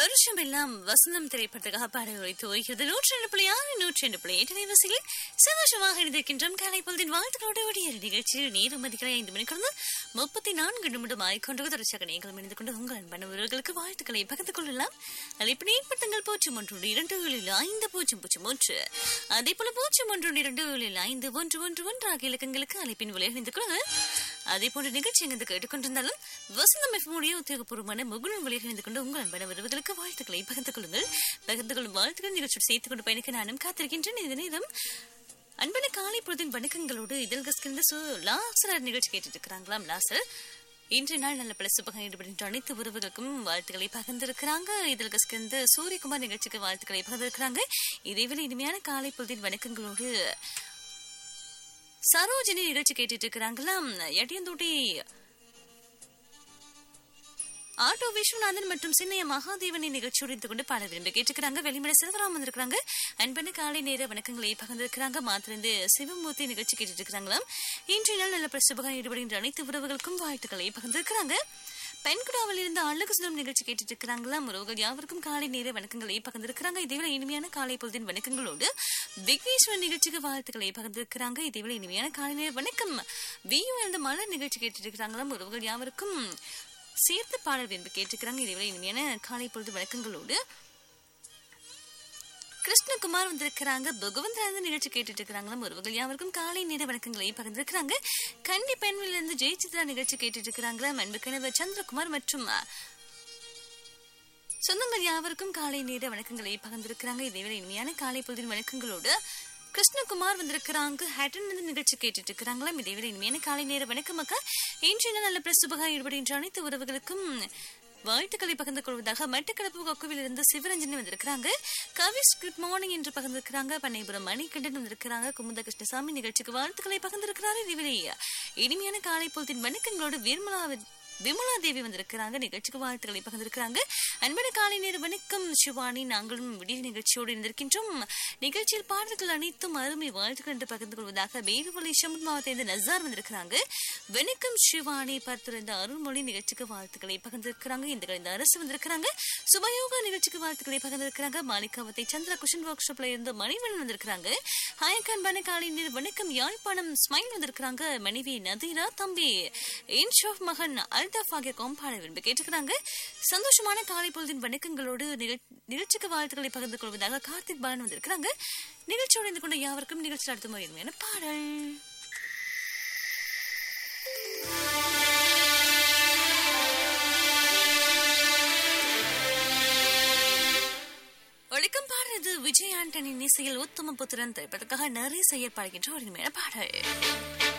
வருஷம் எல்லாம் வசந்தம் திரைப்படத்துக்காக பாடல் உரைத்து வருகிறது நூற்றி ரெண்டு புள்ளி ஆறு நூற்றி ரெண்டு புள்ளி எட்டு நிவசியில் சந்தோஷமாக இருந்திருக்கின்றோம் காலை பொழுதின் வாழ்த்துக்களோடு ஓடிய நிகழ்ச்சியில் நேரம் அதிகாலை ஐந்து மணிக்கு முப்பத்தி நான்கு நிமிடம் ஆய்கொண்டு தொடர்ச்சியாக நீங்கள் இணைந்து கொண்டு உங்கள் அன்பான உறவுகளுக்கு வாழ்த்துக்களை பகிர்ந்து கொள்ளலாம் அழைப்பினை பட்டங்கள் பூஜ்ஜியம் ஒன்று இரண்டு ஏழில் ஐந்து பூஜ்ஜியம் பூஜ்ஜியம் ஒன்று அதே போல பூஜ்ஜியம் ஒன்று இரண்டு ஏழில் ஐந்து ஒன்று ஒன்று ஒன்று ஆகிய இலக்கங்களுக்கு அழைப்பின் விலை இணைந்து கொள்ளுங்கள் அதே போன்ற நிகழ்ச்சி எங்கு கேட்டுக்கொண்டிருந்தாலும் வசந்தம் எஃப்எம்முடைய உத்தியோகபூர்வமான முகுடன் வழியில் இணைந்து கொண்டு உங்கள் அன்பான உறவுகளுக்கு வாழ்த்துக்களை பகிர்ந்து கொள்ளுங்கள் பகிர்ந்து கொள்ளும் வாழ்த்துக்கள் நிகழ்ச்சியோடு சேர்த்துக் கொண்டு பயணிக்க நானும் காத்திருக்கின்றேன் இந்த நேரம் அன்பான காலை பொழுதின் வணக்கங்களோடு இதழ் கஸ்கிருந்த சு லாசர் நிகழ்ச்சி கேட்டுட்டு இருக்கிறாங்களாம் லாசர் இன்றைய நாள் நல்ல பல சுபகம் ஈடுபடுகின்ற அனைத்து உறவுகளுக்கும் வாழ்த்துக்களை பகிர்ந்திருக்கிறாங்க இதில் கஸ்கிருந்த சூரியகுமார் நிகழ்ச்சிக்கு வாழ்த்துக்களை பகிர்ந்திருக்கிறாங்க இதேவேளை இனிமையான காலை பொழுதின் வணக்கங்களோடு சரோஜினி நிகழ்ச்சி கேட்டுட்டு இருக்கிறாங்களாம் எட்டியந்தோட்டி ஆட்டோ விஸ்வநாதன் மற்றும் சின்னைய மகாதேவனை நிகழ்ச்சியோடு இருந்து கொண்டு பாட விரும்பி கேட்டுக்கிறாங்க வெளிமலை செல்வராமன் இருக்கிறாங்க அன்பன காலை நேர வணக்கங்களை பகிர்ந்திருக்கிறாங்க மாத்திருந்து சிவமூர்த்தி நிகழ்ச்சி கேட்டுட்டு இருக்கிறாங்களாம் இன்றைய நாள் நல்ல பிரசுபகம் ஈடுபடுகின்ற அனைத்து உறவுகளுக்கும் வாழ்த்துக்களை பகிர்ந்திருக்கிறாங்க பெண்குடாவில் இருந்து அழகு சுதம் நிகழ்ச்சி கேட்டுட்டு இருக்கிறாங்களாம் உறவுகள் யாவருக்கும் காலை நேர வணக்கங்களை பகிர்ந்திருக்கிறாங்க இதேவேளை இனிமையான காலை பொழுதின் வணக்கங்களோடு விக்னேஸ்வர் நிகழ்ச்சிக்கு வாழ்த்துக்களை பகிர்ந்திருக்கிறாங்க இதேவேளை இனிமையான காலை நேர வணக்கம் வியூ அந்த மலர் நிகழ்ச்சி கேட்டுட்டு இருக்கிறாங்களாம் உறவுகள் யாவருக்கும் சேர்த்து பாடல் விரும்பி கேட்டுக்கிறாங்க இதேவேளை இனிமையான காலை பொழுது வணக்கங்களோடு கிருஷ்ணகுமார் வந்திருக்கிறாங்க பகவந்தராஜன் நிகழ்ச்சி கேட்டுட்டு இருக்கிறாங்களாம் உறவுகள் யாவருக்கும் காலை நேர வணக்கங்களை பகிர்ந்திருக்கிறாங்க கண்டி பெண்வில் இருந்து ஜெயசித்ரா நிகழ்ச்சி கேட்டுட்டு இருக்கிறாங்களாம் அன்பு கணவர் சந்திரகுமார் மற்றும் சொந்தங்கள் யாவருக்கும் காலை நேர வணக்கங்களை பகிர்ந்திருக்கிறாங்க இதேவேளை இனிமையான காலை பொழுதின் வணக்கங்களோடு கிருஷ்ணகுமார் வந்திருக்கிறாங்க ஹேட்டன் வந்து நிகழ்ச்சி கேட்டுட்டு இருக்கிறாங்களாம் இதேவேளை இனிமையான காலை நேர வணக்கம் அக்கா இன்றைய நல்ல பிரசுபகா ஈடுபடுகின்ற அனைத்து உறவுகளுக்கும் வாழ்த்துக்களை பகிர்ந்து கொள்வதாக மட்டக்களப்பு கொக்குவில் இருந்து சிவரஞ்சனி வந்திருக்கிறாங்க கவிஸ் குட் மார்னிங் என்று பகிர்ந்திருக்கிறாங்க பண்ணைபுரம் மணிகண்டன் வந்திருக்கிறாங்க குமுத கிருஷ்ணசாமி நிகழ்ச்சிக்கு வாழ்த்துக்களை பகிர்ந்திருக்கிறாரு இதுவரை இனிமையான காலை பொழுதின் வணக்கங்களோடு விர்மலா விமலா தேவி வந்திருக்கிறாங்க நிகழ்ச்சிக்கு வாழ்த்துக்களை பகிர்ந்திருக்கிறாங்க அன்பன காலை நேர வணக்கம் சிவானி நாங்களும் விடிய நிகழ்ச்சியோடு இருந்திருக்கின்றோம் நிகழ்ச்சியில் பாடல்கள் அனைத்தும் அருமை வாழ்த்துக்கள் என்று பகிர்ந்து கொள்வதாக வேறுவழி ஷமுத் மாவட்டத்தை நசார் வந்திருக்கிறாங்க வணக்கம் சிவானி பார்த்திருந்த அருள்மொழி நிகழ்ச்சிக்கு வாழ்த்துக்களை பகிர்ந்திருக்கிறாங்க இந்த கழிந்த அரசு வந்திருக்கிறாங்க சுபயோகா நிகழ்ச்சிக்கு வாழ்த்துக்களை பகிர்ந்திருக்கிறாங்க மாலிகாவத்தை சந்திர குஷன் ஒர்க் ஷாப்ல இருந்து மணிவன் வந்திருக்கிறாங்க ஹாயக்கான் பன காலை நேர வணக்கம் யாழ்ப்பாணம் ஸ்மைல் வந்திருக்கிறாங்க மனைவி நதீரா தம்பி இன்ஷாஃப் மகன் அல்தாஃப் ஆகிய கோம்பாட விரும்பி கேட்டுக்கிறாங்க சந்தோஷமான காலை பொழுதின் வணக்கங்களோடு நிகழ்ச்சிக்கு வாழ்த்துக்களை பகிர்ந்து கொள்வதாக கார்த்திக் பாலன் வந்திருக்கிறாங்க நிகழ்ச்சியோடு இருந்து கொண்ட யாவருக்கும் நிகழ்ச்சி அடுத்த முறையான பாடல் ஒழுக்கம் பாடுறது விஜய் ஆண்டனின் இசையில் உத்தம புத்திரன் திரைப்பதற்காக நிறைய செயற்பாடுகின்ற ஒரு பாடல்